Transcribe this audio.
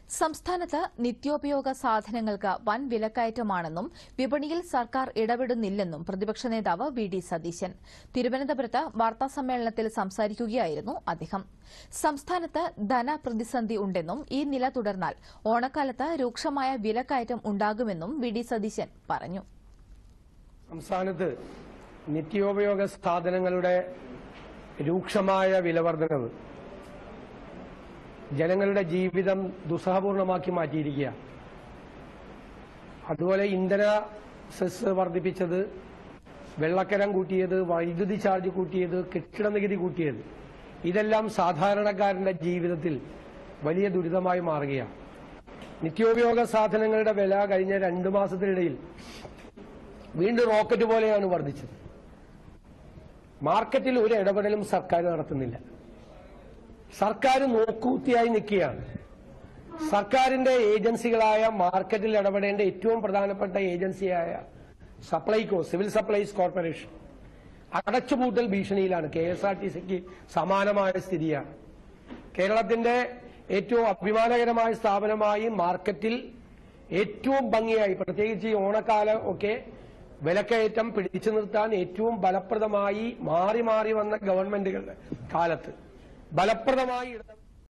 സംസ്ഥാനത്ത് നിത്യോപയോഗ സാധനങ്ങൾക്ക് വൻ വിലക്കയറ്റമാണെന്നും വിപണിയിൽ സർക്കാർ ഇടപെടുന്നില്ലെന്നും പ്രതിപക്ഷ നേതാവ് വി ഡി സതീശൻ തിരുവനന്തപുരത്ത് വാർത്താസമ്മേളനത്തിൽ സംസാരിക്കുകയായിരുന്നു അദ്ദേഹം സംസ്ഥാനത്ത് ധനപ്രതിസന്ധി ഉണ്ടെന്നും ഈ നില തുടർന്നാൽ ഓണക്കാലത്ത് രൂക്ഷമായ വിലക്കയറ്റം ഉണ്ടാകുമെന്നും വി ഡി സതീശൻ പറഞ്ഞു സംസ്ഥാനത്ത് നിത്യോപയോഗ സാധനങ്ങളുടെ രൂക്ഷമായ വിലവർദ്ധനവ് ജനങ്ങളുടെ ജീവിതം ദുസ്സഹപൂർണമാക്കി മാറ്റിയിരിക്കുക അതുപോലെ ഇന്ധന സെസ് വർദ്ധിപ്പിച്ചത് വെള്ളക്കരം കൂട്ടിയത് വൈദ്യുതി ചാർജ് കൂട്ടിയത് കെട്ടിട നികുതി കൂട്ടിയത് ഇതെല്ലാം സാധാരണക്കാരന്റെ ജീവിതത്തിൽ വലിയ ദുരിതമായി മാറുകയാണ് നിത്യോപയോഗ സാധനങ്ങളുടെ വില കഴിഞ്ഞ രണ്ടു മാസത്തിനിടയിൽ വീണ്ടും റോക്കറ്റ് പോലെയാണ് വർദ്ധിച്ചത് മാർക്കറ്റിൽ ഒരു ഇടപെടലും സർക്കാർ നടത്തുന്നില്ല സർക്കാർ നോക്കൂത്തിയായി നിൽക്കുകയാണ് സർക്കാരിന്റെ ഏജൻസികളായ മാർക്കറ്റിൽ ഇടപെടേണ്ട ഏറ്റവും പ്രധാനപ്പെട്ട ഏജൻസിയായ സപ്ലൈകോ സിവിൽ സപ്ലൈസ് കോർപ്പറേഷൻ അടച്ചുപൂട്ടൽ ഭീഷണിയിലാണ് കെ എസ് ആർ ടി സിക്ക് സമാനമായ സ്ഥിതിയാണ് കേരളത്തിന്റെ ഏറ്റവും അഭിമാനകരമായ സ്ഥാപനമായി മാർക്കറ്റിൽ ഏറ്റവും ഭംഗിയായി പ്രത്യേകിച്ച് ഈ ഓണക്കാലം ഒക്കെ വിലക്കയറ്റം പിടിച്ചു നിർത്താൻ ഏറ്റവും ഫലപ്രദമായി മാറി മാറി വന്ന ഗവൺമെന്റുകളുടെ കാലത്ത് ഫലപ്രദമായി ഇടപെടൽ